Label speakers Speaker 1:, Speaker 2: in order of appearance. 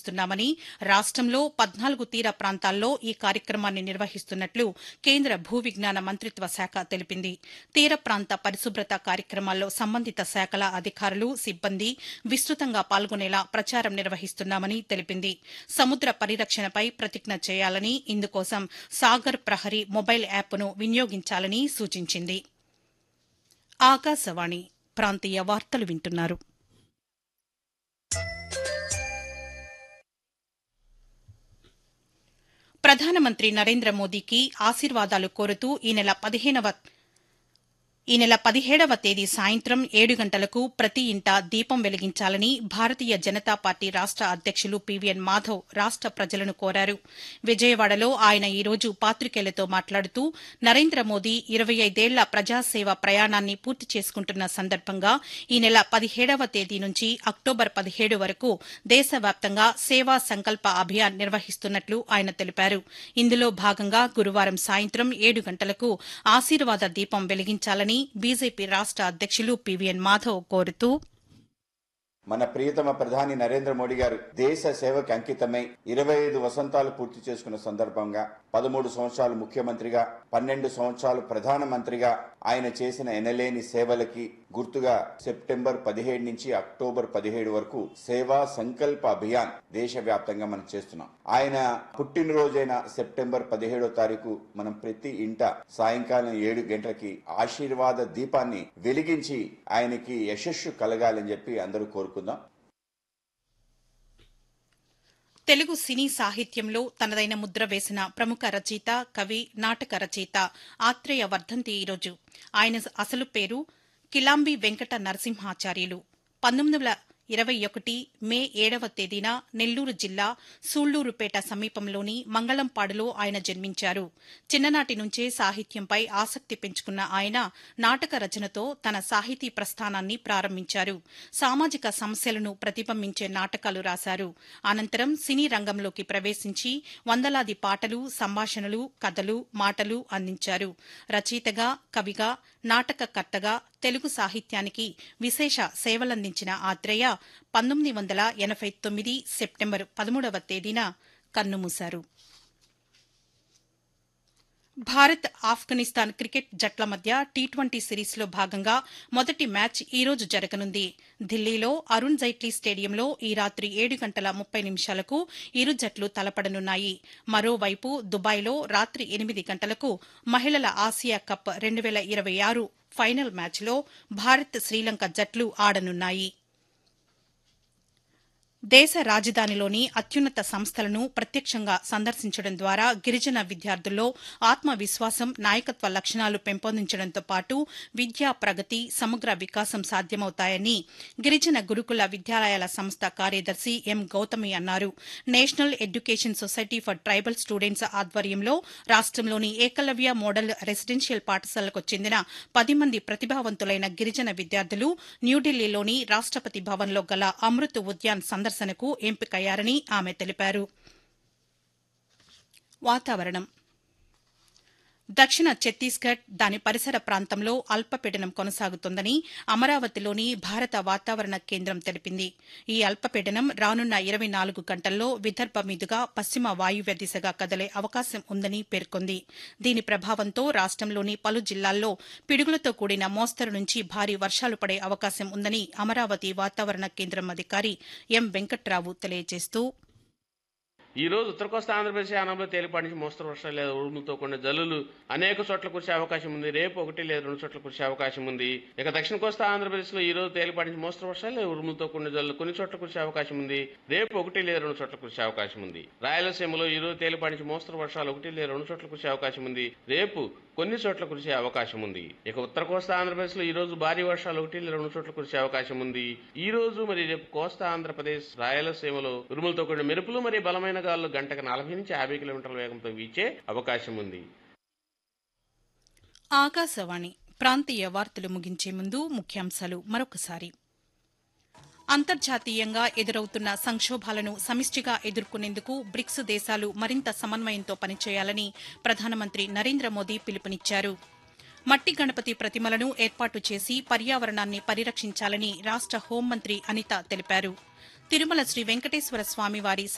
Speaker 1: నిర్వహిస్తున్నామని రాష్టంలో పద్నాలుగు తీర ప్రాంతాల్లో ఈ కార్యక్రమాన్ని నిర్వహిస్తున్నట్లు కేంద్ర భూ విజ్ఞాన మంత్రిత్వ శాఖ తెలిపింది తీర ప్రాంత పరిశుభ్రత కార్యక్రమాల్లో సంబంధిత శాఖల అధికారులు సిబ్బంది విస్తృతంగా పాల్గొనేలా ప్రచారం నిర్వహిస్తున్నామని తెలిపింది సముద్ర పరిరక్షణపై ప్రతిజ్ఞ చేయాలని ఇందుకోసం సాగర్ ప్రహరీ మొబైల్ యాప్ను వినియోగించాలని సూచించింది ఆకాశవాణి ప్రాంతీయ వార్తలు వింటున్నారు ప్రధానమంత్రి నరేంద్ర మోదీకి ఆశీర్వాదాలు కోరుతూ ఈ నెల పదిహేనవ ఈ నెల పదిహేడవ తేదీ సాయంత్రం ఏడు గంటలకు ప్రతి ఇంట దీపం వెలిగించాలని భారతీయ జనతా పార్టీ రాష్ట అధ్యక్షులు పీవీఎన్ మాధవ్ రాష్ట ప్రజలను కోరారు విజయవాడలో ఆయన ఈ రోజు పాతికేయులతో మాట్లాడుతూ నరేంద్ర మోదీ ఇరవై ఐదేళ్ల ప్రజాసేవ ప్రయాణాన్ని పూర్తి చేసుకుంటున్న సందర్భంగా ఈ నెల పదిహేడవ తేదీ నుంచి అక్టోబర్ పదిహేడు వరకు దేశవ్యాప్తంగా సేవా సంకల్ప అభియాన్ నిర్వహిస్తున్నట్లు ఆయన తెలిపారు ఇందులో భాగంగా గురువారం సాయంత్రం ఏడు గంటలకు ఆశీర్వాద దీపం వెలిగించాలని బీజేపీ రాష్ట అధ్యక్షులు పీవీఎన్ మాధవ్ కోరుతూ
Speaker 2: మన ప్రియతమ ప్రధాని నరేంద్ర మోడీ గారు దేశ సేవకి అంకితమై ఇరవై ఐదు వసంతాలు పూర్తి చేసుకున్న సందర్భంగా పదమూడు సంవత్సరాలు ముఖ్యమంత్రిగా పన్నెండు సంవత్సరాలు ప్రధానమంత్రిగా ఆయన చేసిన ఎనలేని సేవలకి గుర్తుగా సెప్టెంబర్ పదిహేడు నుంచి అక్టోబర్ పదిహేడు వరకు సేవా సంకల్ప అభియాన్ దేశవ్యాప్తంగా మనం చేస్తున్నాం ఆయన పుట్టినరోజైన సెప్టెంబర్ పదిహేడో తారీఖు మనం ప్రతి ఇంట సాయంకాలం ఏడు గంటలకి ఆశీర్వాద దీపాన్ని వెలిగించి ఆయనకి యశస్సు కలగాలని చెప్పి అందరూ కోరుకుందాం
Speaker 1: తెలుగు సినీ సాహిత్యంలో తనదైన ముద్ర వేసిన ప్రముఖ రచయిత కవి నాటక రచయిత ఆత్రేయ వర్ధంతి ఈరోజు ఆయన అసలు పేరు కిలాంబి వెంకట నరసింహాచార్యులు పంతొమ్మిది వందల ఇరవై ఒకటి మే ఏడవ తేదీన నెల్లూరు జిల్లా సూళ్లూరుపేట సమీపంలోని మంగళంపాడులో ఆయన జన్మించారు చిన్ననాటి నుంచే సాహిత్యంపై ఆసక్తి పెంచుకున్న ఆయన నాటక రచనతో తన సాహితీ ప్రస్థానాన్ని ప్రారంభించారు సామాజిక సమస్యలను ప్రతిబింబించే నాటకాలు రాశారు అనంతరం సినీ రంగంలోకి ప్రవేశించి వందలాది పాటలు సంభాషణలు కథలు మాటలు అందించారు రచయితగా కవిగా నాటకకర్తగా తెలుగు సాహిత్యానికి విశేష సేవలందించిన ఆత్రేయ పంతొమ్మిది వందల ఎనభై తొమ్మిది సెప్టెంబర్ పదమూడవ తేదీన కన్నుమూశారు భారత్ ఆఫ్ఘనిస్తాన్ క్రికెట్ జట్ల మధ్య టీ ట్వంటీ సిరీస్లో భాగంగా మొదటి మ్యాచ్ ఈ రోజు జరగనుంది ఢిల్లీలో అరుణ్ జైట్లీ స్టేడియంలో ఈ రాత్రి ఏడు గంటల ముప్పై నిమిషాలకు ఇరు జట్లు తలపడనున్నాయి మరోవైపు దుబాయ్లో రాత్రి ఎనిమిది గంటలకు మహిళల ఆసియా కప్ రెండు వేల ఇరవై ఆరు ఫైనల్ మ్యాచ్లో భారత్ శ్రీలంక జట్లు ఆడనున్నాయి దేశ రాజధానిలోని అత్యున్నత సంస్థలను ప్రత్యక్షంగా సందర్శించడం ద్వారా గిరిజన విద్యార్థుల్లో ఆత్మవిశ్వాసం నాయకత్వ లక్షణాలు పెంపొందించడంతో పాటు విద్యా ప్రగతి సమగ్ర వికాసం సాధ్యమవుతాయని గిరిజన గురుకుల విద్యాలయాల సంస్థ కార్యదర్శి ఎం గౌతమి అన్నారు National Education Society for Tribal Students ఆధ్వర్యంలో రాష్టంలోని ఏకలవ్య మోడల్ రెసిడెన్షియల్ పాఠశాలకు చెందిన పది మంది ప్రతిభావంతులైన గిరిజన విద్యార్థులు న్యూఢిల్లీలోని రాష్టపతి భవన్లో గల అమృత్ ఉద్యాన్ సందర్శనకు ఎంపికయ్యారని ఆమె తెలిపారు వాతావరణం దక్షిణ ఛత్తీస్గఢ్ దాని పరిసర ప్రాంతంలో అల్పపీడనం కొనసాగుతోందని అమరావతిలోని భారత వాతావరణ కేంద్రం తెలిపింది ఈ అల్పపీడనం రానున్న ఇరవై నాలుగు గంటల్లో విదర్భ మీదుగా పశ్చిమ వాయువ్య దిశగా కదలే అవకాశం ఉందని పేర్కొంది దీని ప్రభావంతో రాష్టంలోని పలు జిల్లాల్లో పిడుగులతో కూడిన మోస్తరు నుంచి భారీ వర్షాలు పడే అవకాశం ఉందని అమరావతి వాతావరణ కేంద్రం అధికారి ఎం వెంకట్రావు తెలియజేస్తూ
Speaker 3: ఈ రోజు ఉత్తర కోస్తా ఆంధ్రప్రదేశ్ యానంలో తేలిపాటి నుంచి మోస్తరు వర్షాలు లేదా ఉరుములతో కూడిన జల్లులు అనేక చోట్ల కురిసే అవకాశం ఉంది రేపు ఒకటి లేదా రెండు చోట్ల కురిసే అవకాశం ఉంది ఇక దక్షిణ కోస్తా ఆంధ్రప్రదేశ్ లో ఈ రోజు తేలిపాటి నుంచి మోస్తరు వర్షాలు లేదా ఉరుములతో కూడిన జల్లులు కొన్ని చోట్ల కురిసే అవకాశం ఉంది రేపు ఒకటి లేదా రెండు చోట్ల కురిసే అవకాశం ఉంది రాయలసీమలో ఈ రోజు తేలిపాటి నుంచి మోస్తరు వర్షాలు ఒకటి లేదా రెండు చోట్ల కురిసే అవకాశం ఉంది రేపు కొన్ని చోట్ల కురిసే అవకాశం ఉంది ఇక ఉత్తర కోస్తా ఆంధ్రప్రదేశ్ లో ఈ రోజు భారీ వర్షాలు ఒకటి లేదా రెండు చోట్ల కురిసే అవకాశం ఉంది ఈ రోజు మరి రేపు కోస్తా ఆంధ్రప్రదేశ్ రాయలసీమలో ఉరుములతో కూడిన మెరుపులు మరియు బలమైన గాలులు గంటకు నలభై నుంచి యాభై కిలోమీటర్ల వేగంతో వీచే అవకాశం ఉంది
Speaker 1: ఆకాశవాణి ప్రాంతీయ వార్తలు ముగించే ముందు ముఖ్యాంశాలు మరొకసారి అంతర్జాతీయంగా ఎదురవుతున్న సంక్షోభాలను సమిష్టిగా ఎదుర్కొనేందుకు బ్రిక్స్ దేశాలు మరింత సమన్వయంతో పనిచేయాలని ప్రధానమంత్రి నరేంద్ర మోదీ పిలుపునిచ్చారు మట్టి గణపతి ప్రతిమలను ఏర్పాటు చేసి పర్యావరణాన్ని పరిరక్షించాలని రాష్ట హోంమంత్రి అనిత తెలిపారు తిరుమల శ్రీ వెంకటేశ్వర స్వామివారి